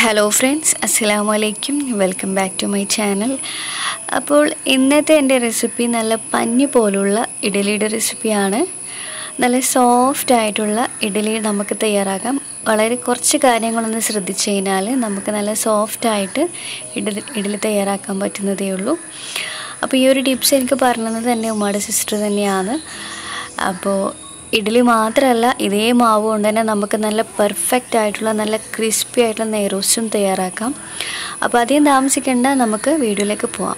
hello friends അസ്സലാമു അലൈക്കും welcome back to my channel അപ്പോൾ ഇന്നത്തെ എൻ്റെ റെസിപ്പി നല്ല പഞ്ഞി പോലുള്ള ഇഡലിയുടെ റെസിപ്പിയാണ് നല്ല സോഫ്റ്റ് ആയിട്ടുള്ള ഇഡലി നമുക്ക് തയ്യാറാക്കാം വളരെ കുറച്ച് കാര്യങ്ങളൊന്ന് ശ്രദ്ധിച്ചു കഴിഞ്ഞാൽ നമുക്ക് നല്ല സോഫ്റ്റ് ആയിട്ട് ഇഡലി ഇഡലി തയ്യാറാക്കാൻ പറ്റുന്നതേ ഉള്ളൂ അപ്പോൾ ഈ ഒരു ടിപ്സ് എനിക്ക് പറഞ്ഞത് എൻ്റെ ഉമ്മയുടെ സിസ്റ്റർ തന്നെയാണ് അപ്പോൾ ഇഡ്ഡലി മാത്രമല്ല ഇതേ മാവ് കൊണ്ട് തന്നെ നമുക്ക് നല്ല പെർഫെക്റ്റ് ആയിട്ടുള്ള നല്ല ക്രിസ്പി ആയിട്ടുള്ള നെയ്റോസ്റ്റും തയ്യാറാക്കാം അപ്പോൾ അധികം താമസിക്കേണ്ട നമുക്ക് വീഡിയോയിലേക്ക് പോവാം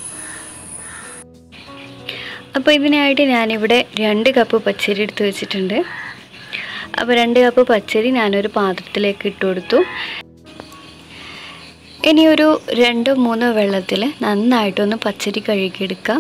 അപ്പോൾ ഇതിനായിട്ട് ഞാനിവിടെ രണ്ട് കപ്പ് പച്ചരി എടുത്ത് വെച്ചിട്ടുണ്ട് അപ്പോൾ രണ്ട് കപ്പ് പച്ചരി ഞാനൊരു പാത്രത്തിലേക്ക് ഇട്ട് കൊടുത്തു ഇനി ഒരു രണ്ടോ മൂന്നോ വെള്ളത്തിൽ നന്നായിട്ടൊന്ന് പച്ചരി കഴുകിയെടുക്കാം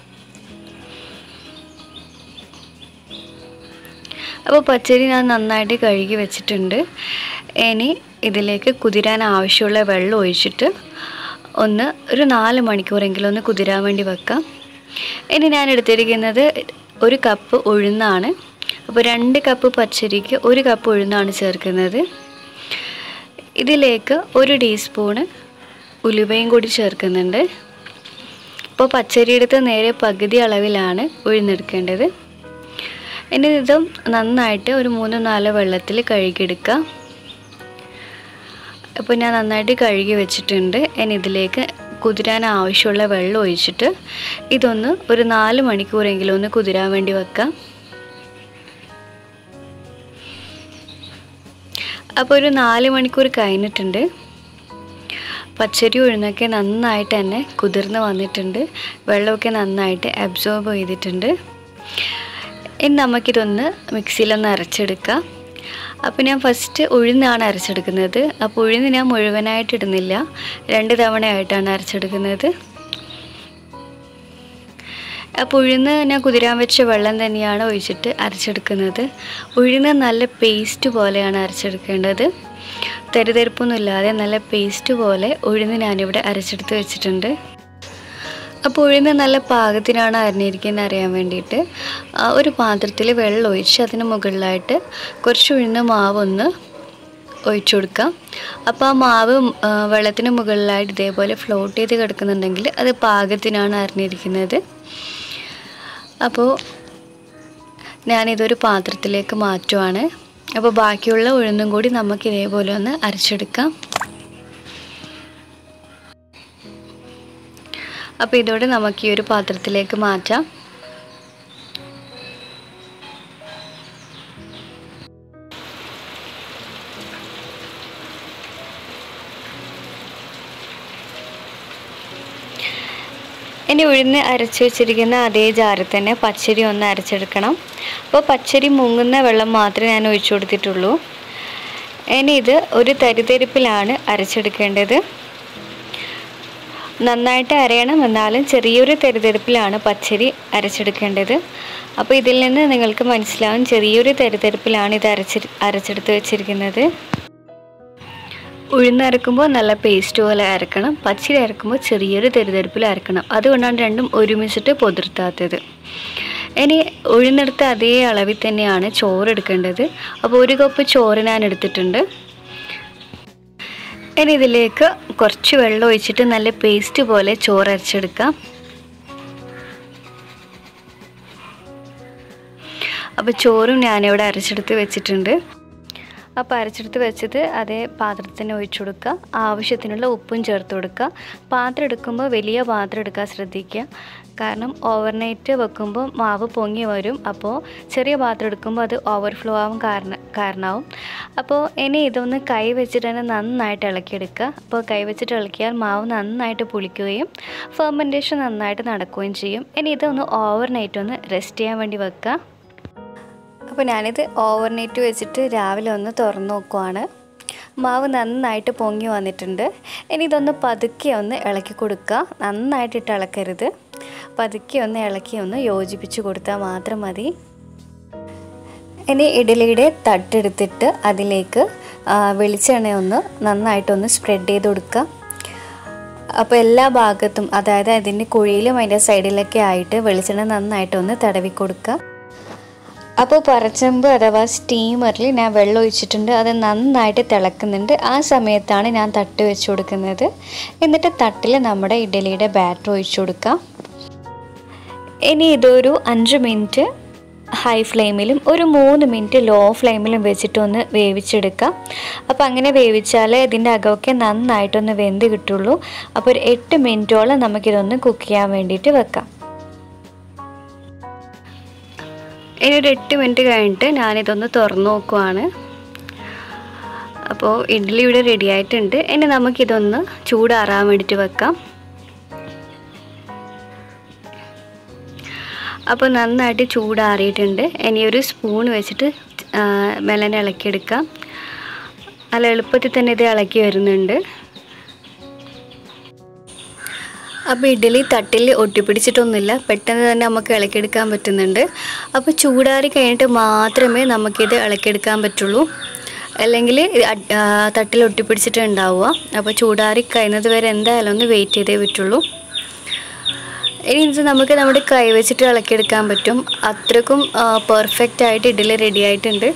അപ്പോൾ പച്ചരി ഞാൻ നന്നായിട്ട് കഴുകി വെച്ചിട്ടുണ്ട് ഇനി ഇതിലേക്ക് കുതിരാൻ ആവശ്യമുള്ള വെള്ളം ഒഴിച്ചിട്ട് ഒന്ന് ഒരു നാല് മണിക്കൂറെങ്കിലും ഒന്ന് കുതിരാൻ വേണ്ടി വെക്കാം ഇനി ഞാൻ എടുത്തിരിക്കുന്നത് ഒരു കപ്പ് ഉഴുന്നാണ് അപ്പോൾ രണ്ട് കപ്പ് പച്ചരിക്ക് ഒരു കപ്പ് ഉഴുന്നാണ് ചേർക്കുന്നത് ഇതിലേക്ക് ഒരു ടീസ്പൂണ് ഉലുവയും കൂടി ചേർക്കുന്നുണ്ട് അപ്പോൾ പച്ചരി എടുത്ത് നേരെ പകുതി അളവിലാണ് ഉഴുന്നെടുക്കേണ്ടത് ഇനി ഇതും നന്നായിട്ട് ഒരു മൂന്ന് നാല് വെള്ളത്തിൽ കഴുകിയെടുക്കുക അപ്പോൾ ഞാൻ നന്നായിട്ട് കഴുകി വെച്ചിട്ടുണ്ട് ഇനി ഇതിലേക്ക് കുതിരാൻ ആവശ്യമുള്ള വെള്ളം ഒഴിച്ചിട്ട് ഇതൊന്ന് ഒരു നാല് മണിക്കൂറെങ്കിലും ഒന്ന് കുതിരാൻ വേണ്ടി വെക്കാം അപ്പോൾ ഒരു നാല് മണിക്കൂർ കഴിഞ്ഞിട്ടുണ്ട് പച്ചരി ഉഴുന്നൊക്കെ നന്നായിട്ട് തന്നെ കുതിർന്ന് വന്നിട്ടുണ്ട് വെള്ളമൊക്കെ നന്നായിട്ട് അബ്സോർബ് ചെയ്തിട്ടുണ്ട് ഇനി നമുക്കിതൊന്ന് മിക്സിയിലൊന്ന് അരച്ചെടുക്കാം അപ്പോൾ ഞാൻ ഫസ്റ്റ് ഉഴുന്നാണ് അരച്ചെടുക്കുന്നത് അപ്പോൾ ഉഴുന്ന് ഞാൻ മുഴുവനായിട്ട് ഇടുന്നില്ല രണ്ട് തവണയായിട്ടാണ് അരച്ചെടുക്കുന്നത് അപ്പോൾ ഉഴുന്ന് ഞാൻ കുതിരാൻ വെച്ച വെള്ളം തന്നെയാണ് ഒഴിച്ചിട്ട് അരച്ചെടുക്കുന്നത് ഉഴുന്ന് നല്ല പേസ്റ്റ് പോലെയാണ് അരച്ചെടുക്കേണ്ടത് തെരുതെരുപ്പൊന്നുമില്ലാതെ നല്ല പേസ്റ്റ് പോലെ ഉഴുന്ന് ഞാനിവിടെ അരച്ചെടുത്ത് വെച്ചിട്ടുണ്ട് അപ്പോൾ ഉഴുന്ന് നല്ല പാകത്തിനാണ് അരിഞ്ഞിരിക്കുന്നത് അറിയാൻ വേണ്ടിയിട്ട് ഒരു പാത്രത്തിൽ വെള്ളം ഒഴിച്ച് അതിന് മുകളിലായിട്ട് കുറച്ച് ഉഴുന്ന മാവ് ഒന്ന് ഒഴിച്ചു കൊടുക്കാം അപ്പോൾ ആ മാവ് വെള്ളത്തിന് മുകളിലായിട്ട് ഇതേപോലെ ഫ്ലോട്ട് ചെയ്ത് കിടക്കുന്നുണ്ടെങ്കിൽ അത് പാകത്തിനാണ് അരിഞ്ഞിരിക്കുന്നത് അപ്പോൾ ഞാനിതൊരു പാത്രത്തിലേക്ക് മാറ്റുവാണ് അപ്പോൾ ബാക്കിയുള്ള ഉഴുന്നും കൂടി നമുക്ക് ഇതേപോലെ ഒന്ന് അരച്ചെടുക്കാം അപ്പോൾ ഇതോടെ നമുക്ക് ഈ ഒരു പാത്രത്തിലേക്ക് മാറ്റാം ഇനി ഉഴുന്ന് അരച്ച് വെച്ചിരിക്കുന്ന അതേ ജാറിൽ തന്നെ പച്ചരി ഒന്ന് അരച്ചെടുക്കണം അപ്പോൾ പച്ചരി മുങ്ങുന്ന വെള്ളം മാത്രമേ ഞാൻ ഒഴിച്ചു കൊടുത്തിട്ടുള്ളൂ ഇനി ഇത് ഒരു തരിതരിപ്പിലാണ് അരച്ചെടുക്കേണ്ടത് നന്നായിട്ട് അരയണം എന്നാലും ചെറിയൊരു തെരുതെരുപ്പിലാണ് പച്ചരി അരച്ചെടുക്കേണ്ടത് അപ്പോൾ ഇതിൽ നിന്ന് നിങ്ങൾക്ക് മനസ്സിലാവും ചെറിയൊരു തെരുതെരുപ്പിലാണ് ഇത് അരച്ച് അരച്ചെടുത്ത് വെച്ചിരിക്കുന്നത് ഉഴുന്നരക്കുമ്പോൾ നല്ല പേസ്റ്റ് പോലെ അരക്കണം പച്ചരി അരക്കുമ്പോൾ ചെറിയൊരു തെരുതെരുപ്പിൽ അരക്കണം അതുകൊണ്ടാണ് രണ്ടും ഒരുമിച്ചിട്ട് പൊതിർത്താത്തത് ഇനി ഉഴുന്നെടുത്ത അതേ അളവിൽ തന്നെയാണ് ചോറ് എടുക്കേണ്ടത് അപ്പോൾ ഒരു കപ്പ് ചോറ് ഞാൻ എടുത്തിട്ടുണ്ട് ഇനി ഇതിലേക്ക് കുറച്ച് വെള്ളം ഒഴിച്ചിട്ട് നല്ല പേസ്റ്റ് പോലെ ചോറ് അരച്ചെടുക്കാം അപ്പോൾ ചോറും ഞാനിവിടെ അരച്ചെടുത്ത് വെച്ചിട്ടുണ്ട് അപ്പോൾ അരച്ചെടുത്ത് വെച്ചത് അതേ പാത്രത്തിന് ഒഴിച്ചു കൊടുക്കുക ആവശ്യത്തിനുള്ള ഉപ്പും ചേർത്ത് കൊടുക്കുക പാത്രം എടുക്കുമ്പോൾ വലിയ പാത്രം എടുക്കാൻ ശ്രദ്ധിക്കുക കാരണം ഓവർനൈറ്റ് വെക്കുമ്പോൾ മാവ് പൊങ്ങി വരും അപ്പോൾ ചെറിയ പാത്രം എടുക്കുമ്പോൾ അത് ഓവർഫ്ലോ ആവാൻ കാരണം കാരണമാവും അപ്പോൾ ഇനി ഇതൊന്ന് കൈ വെച്ചിട്ട് തന്നെ നന്നായിട്ട് ഇളക്കിയെടുക്കുക അപ്പോൾ കൈ വെച്ചിട്ട് ഇളക്കിയാൽ മാവ് നന്നായിട്ട് പുളിക്കുകയും ഫെർമെൻറ്റേഷൻ നന്നായിട്ട് നടക്കുകയും ചെയ്യും ഇനി ഇതൊന്ന് ഓവർനൈറ്റ് ഒന്ന് റെസ്റ്റ് ചെയ്യാൻ വേണ്ടി വെക്കുക അപ്പോൾ ഞാനിത് ഓവർനൈറ്റ് വെച്ചിട്ട് രാവിലെ ഒന്ന് തുറന്നു നോക്കുവാണ് മാവ് നന്നായിട്ട് പൊങ്ങി വന്നിട്ടുണ്ട് ഇനി ഇതൊന്ന് പതുക്കെ ഒന്ന് ഇളക്കി കൊടുക്കുക നന്നായിട്ടിട്ട് ഇളക്കരുത് പതുക്കെ ഒന്ന് ഇളക്കി ഒന്ന് യോജിപ്പിച്ച് കൊടുത്താൽ മാത്രം മതി ഇനി ഇഡലിയുടെ തട്ടെടുത്തിട്ട് അതിലേക്ക് വെളിച്ചെണ്ണ ഒന്ന് നന്നായിട്ടൊന്ന് സ്പ്രെഡ് ചെയ്ത് കൊടുക്കുക അപ്പോൾ എല്ലാ ഭാഗത്തും അതായത് അതിൻ്റെ കുഴിയിലും അതിൻ്റെ സൈഡിലൊക്കെ ആയിട്ട് വെളിച്ചെണ്ണ നന്നായിട്ടൊന്ന് തടവി കൊടുക്കുക അപ്പോൾ പറച്ചമ്പ് അഥവാ സ്റ്റീമറിൽ ഞാൻ വെള്ളം ഒഴിച്ചിട്ടുണ്ട് അത് നന്നായിട്ട് തിളക്കുന്നുണ്ട് ആ സമയത്താണ് ഞാൻ തട്ട് വെച്ച് കൊടുക്കുന്നത് എന്നിട്ട് തട്ടിൽ നമ്മുടെ ഇഡലിയുടെ ബാറ്റർ ഒഴിച്ചു കൊടുക്കാം ഇനി ഇതൊരു അഞ്ച് മിനിറ്റ് ഹൈ ഫ്ലെയിമിലും ഒരു മൂന്ന് മിനിറ്റ് ലോ ഫ്ലെയിമിലും വെച്ചിട്ടൊന്ന് വേവിച്ചെടുക്കാം അപ്പോൾ അങ്ങനെ വേവിച്ചാൽ ഇതിൻ്റെ അകമൊക്കെ നന്നായിട്ടൊന്ന് വെന്ത് കിട്ടുള്ളൂ അപ്പോൾ ഒരു എട്ട് മിനിറ്റോളം നമുക്കിതൊന്ന് കുക്ക് ചെയ്യാൻ വേണ്ടിയിട്ട് വെക്കാം ഇനി ഒരു എട്ട് മിനിറ്റ് കഴിഞ്ഞിട്ട് ഞാനിതൊന്ന് തുറന്നു നോക്കുവാണ് അപ്പോൾ ഇഡ്ഡലി ഇവിടെ റെഡി ആയിട്ടുണ്ട് ഇനി നമുക്കിതൊന്ന് ചൂടാറാൻ വേണ്ടിയിട്ട് വെക്കാം അപ്പോൾ നന്നായിട്ട് ചൂടാറിയിട്ടുണ്ട് ഇനി ഒരു സ്പൂൺ വെച്ചിട്ട് മെല്ലനെ ഇളക്കിയെടുക്കാം നല്ല എളുപ്പത്തിൽ തന്നെ ഇത് ഇളക്കി വരുന്നുണ്ട് അപ്പോൾ ഇഡ്ഡലി തട്ടിൽ ഒട്ടിപ്പിടിച്ചിട്ടൊന്നുമില്ല പെട്ടെന്ന് തന്നെ നമുക്ക് ഇളക്കിയെടുക്കാൻ പറ്റുന്നുണ്ട് അപ്പോൾ ചൂടാറി കഴിഞ്ഞിട്ട് മാത്രമേ നമുക്കിത് ഇളക്കിയെടുക്കാൻ പറ്റുള്ളൂ അല്ലെങ്കിൽ തട്ടിൽ ഒട്ടിപ്പിടിച്ചിട്ട് ഉണ്ടാവുക അപ്പോൾ ചൂടാറി കഴിയുന്നത് വരെ എന്തായാലും ഒന്ന് വെയിറ്റ് ചെയ്തേ പറ്റുള്ളൂ ഇനി ഇത് നമുക്ക് നമ്മുടെ കൈ വെച്ചിട്ട് ഇളക്കിയെടുക്കാൻ പറ്റും അത്രക്കും പെർഫെക്റ്റ് ആയിട്ട് ഇഡ്ഡലി റെഡി ആയിട്ടുണ്ട്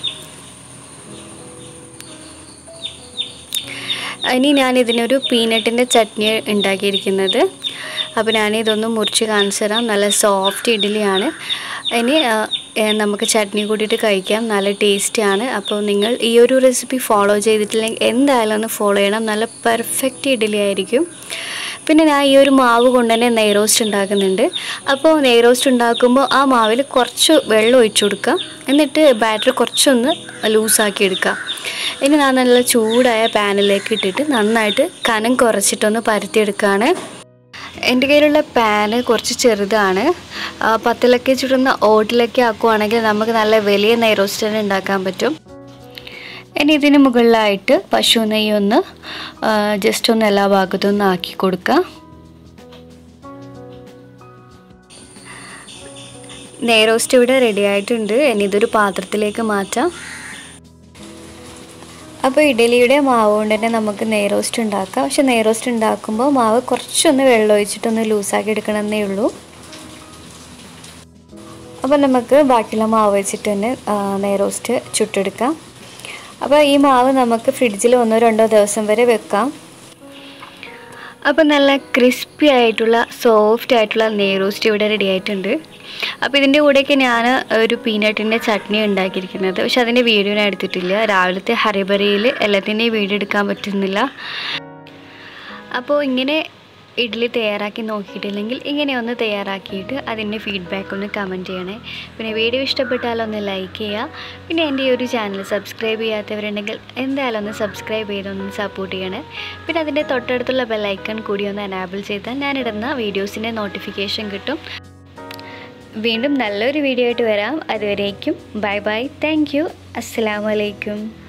ഇനി ഞാൻ ഇതിനൊരു പീനട്ടിൻ്റെ ചട്നി ഉണ്ടാക്കിയിരിക്കുന്നത് അപ്പോൾ ഞാനിതൊന്ന് മുറിച്ച് കാണിച്ചു തരാം നല്ല സോഫ്റ്റ് ഇഡ്ഡലിയാണ് ഇനി നമുക്ക് ചട്നി കൂട്ടിയിട്ട് കഴിക്കാം നല്ല ടേസ്റ്റിയാണ് അപ്പോൾ നിങ്ങൾ ഈ ഒരു റെസിപ്പി ഫോളോ ചെയ്തിട്ടില്ലെങ്കിൽ എന്തായാലും ഒന്ന് ഫോളോ ചെയ്യണം നല്ല പെർഫെക്റ്റ് ഇഡ്ഡലി ആയിരിക്കും പിന്നെ ഞാൻ ഈ ഒരു മാവ് കൊണ്ട് തന്നെ നെയ് റോസ്റ്റ് ഉണ്ടാക്കുന്നുണ്ട് അപ്പോൾ നെയ് റോസ്റ്റ് ഉണ്ടാക്കുമ്പോൾ ആ മാവിൽ കുറച്ച് വെള്ളം ഒഴിച്ചു കൊടുക്കുക എന്നിട്ട് ബാറ്റർ കുറച്ചൊന്ന് ലൂസാക്കി എടുക്കുക ഇനി ഞാൻ നല്ല ചൂടായ പാനിലേക്ക് ഇട്ടിട്ട് നന്നായിട്ട് കനം കുറച്ചിട്ടൊന്ന് പരത്തിയെടുക്കുകയാണ് എൻ്റെ കയ്യിലുള്ള പാന് കുറച്ച് ചെറുതാണ് പത്തിലൊക്കെ ചുടുന്ന ഓട്ടിലൊക്കെ ആക്കുവാണെങ്കിൽ നമുക്ക് നല്ല വലിയ നെയ് റോസ്റ്റ് തന്നെ ഉണ്ടാക്കാൻ പറ്റും ഇനി ഇതിന് മുകളിലായിട്ട് പശു നെയ്യ് ഒന്ന് ജസ്റ്റ് ഒന്ന് എല്ലാ ഭാഗത്തും ഒന്ന് ആക്കി കൊടുക്കുക നെയ് റോസ്റ്റ് ഇവിടെ റെഡി ആയിട്ടുണ്ട് ഇനി ഇതൊരു പാത്രത്തിലേക്ക് മാറ്റാം അപ്പോൾ ഇഡലിയുടെ മാവ് കൊണ്ട് തന്നെ നമുക്ക് നെയ് റോസ്റ്റ് ഉണ്ടാക്കാം പക്ഷെ നെയ് റോസ്റ്റ് ഉണ്ടാക്കുമ്പോൾ മാവ് കുറച്ചൊന്ന് വെള്ളം ഒഴിച്ചിട്ടൊന്ന് ലൂസാക്കി എടുക്കണമെന്നേ ഉള്ളൂ അപ്പോൾ നമുക്ക് ബാക്കിയുള്ള മാവ് വെച്ചിട്ട് തന്നെ നെയ് റോസ്റ്റ് ചുട്ടെടുക്കാം അപ്പോൾ ഈ മാവ് നമുക്ക് ഫ്രിഡ്ജിൽ ഒന്നോ രണ്ടോ ദിവസം വരെ വെക്കാം അപ്പോൾ നല്ല ക്രിസ്പി ആയിട്ടുള്ള സോഫ്റ്റ് ആയിട്ടുള്ള നെയ് റോസ്റ്റ് ഇവിടെ റെഡി ആയിട്ടുണ്ട് അപ്പോൾ ഇതിൻ്റെ കൂടെയൊക്കെ ഞാൻ ഒരു പീനട്ടിൻ്റെ ചട്നി ഉണ്ടാക്കിയിരിക്കുന്നത് പക്ഷെ അതിൻ്റെ വീഡിയോ ഞാൻ എടുത്തിട്ടില്ല രാവിലത്തെ ഹറിബറിയിൽ എല്ലാത്തിൻ്റെയും വീഡിയോ എടുക്കാൻ പറ്റുന്നില്ല അപ്പോൾ ഇങ്ങനെ ഇഡ്ഡലി തയ്യാറാക്കി നോക്കിയിട്ടില്ലെങ്കിൽ ഇങ്ങനെ ഒന്ന് തയ്യാറാക്കിയിട്ട് അതിൻ്റെ ഫീഡ്ബാക്ക് ഒന്ന് കമൻറ്റ് ചെയ്യണേ പിന്നെ വീഡിയോ ഇഷ്ടപ്പെട്ടാൽ ഒന്ന് ലൈക്ക് ചെയ്യുക പിന്നെ എൻ്റെ ഈ ഒരു ചാനൽ സബ്സ്ക്രൈബ് ചെയ്യാത്തവരുണ്ടെങ്കിൽ എന്തായാലും ഒന്ന് സബ്സ്ക്രൈബ് ചെയ്തൊന്ന് സപ്പോർട്ട് ചെയ്യണേ പിന്നെ അതിൻ്റെ തൊട്ടടുത്തുള്ള ബെല്ലൈക്കൺ കൂടി ഒന്ന് എനാബിൾ ചെയ്താൽ ഞാനിടുന്ന വീഡിയോസിൻ്റെ നോട്ടിഫിക്കേഷൻ കിട്ടും വീണ്ടും നല്ലൊരു വീഡിയോ ആയിട്ട് വരാം അതുവരേക്കും ബൈ ബൈ താങ്ക് യു അസ്സാം വലൈക്കും